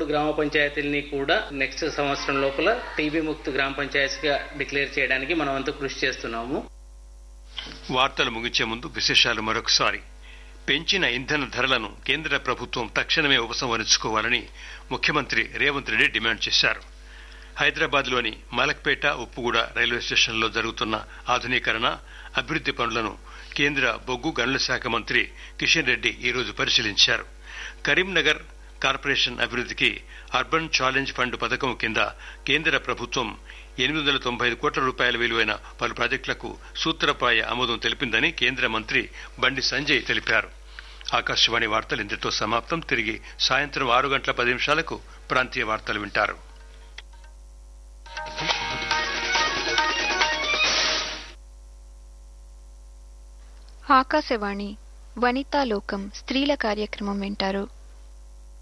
గ్రామ పంచాయతీలని కూడా నెక్స్ట్ సంవత్సరం లోపల టీబీ ముక్త్ గ్రామ పంచాయతీగా డిక్లేర్ చేయడానికి మనం అంతా కృషి చేస్తున్నాము వార్తలు ముగించే ముందు విశేషాలు మరొకసారి పెంచిన ఇంధన ధరలను కేంద్ర ప్రభుత్వం తక్షణమే ఉపసంహరించుకోవాలని ముఖ్యమంత్రి రేవంత్ రెడ్డి డిమాండ్ చేశారు హైదరాబాద్లోని మలక్పేట ఉప్పుగూడ రైల్వే స్టేషన్లో జరుగుతున్న ఆధునీకరణ అభివృద్ది పనులను కేంద్ర బొగ్గు గనుల శాఖ మంత్రి కిషన్ రెడ్డి ఈరోజు పరిశీలించారు కరీంనగర్ కార్పొరేషన్ అభివృద్దికి అర్బన్ ఛాలెంజ్ ఫండ్ పథకం కింద కేంద్ర ప్రభుత్వం ఎనిమిది వందల తొంభై ఐదు కోట్ల రూపాయల విలువైన పలు ప్రాజెక్టులకు సూత్రప్రాయ ఆమోదం తెలిపిందని కేంద్ర మంత్రి బండి సంజయ్ తెలిపారు ఆకాశవాణి వార్తలు ఇంతటితో సమాప్తం తిరిగి సాయంత్రం ఆరు గంటల పది నిమిషాలకు ప్రాంతీయ వార్తలు వింటారు ఆకాశవాణి వనితా లోకం స్త్రీల కార్యక్రమం వింటారు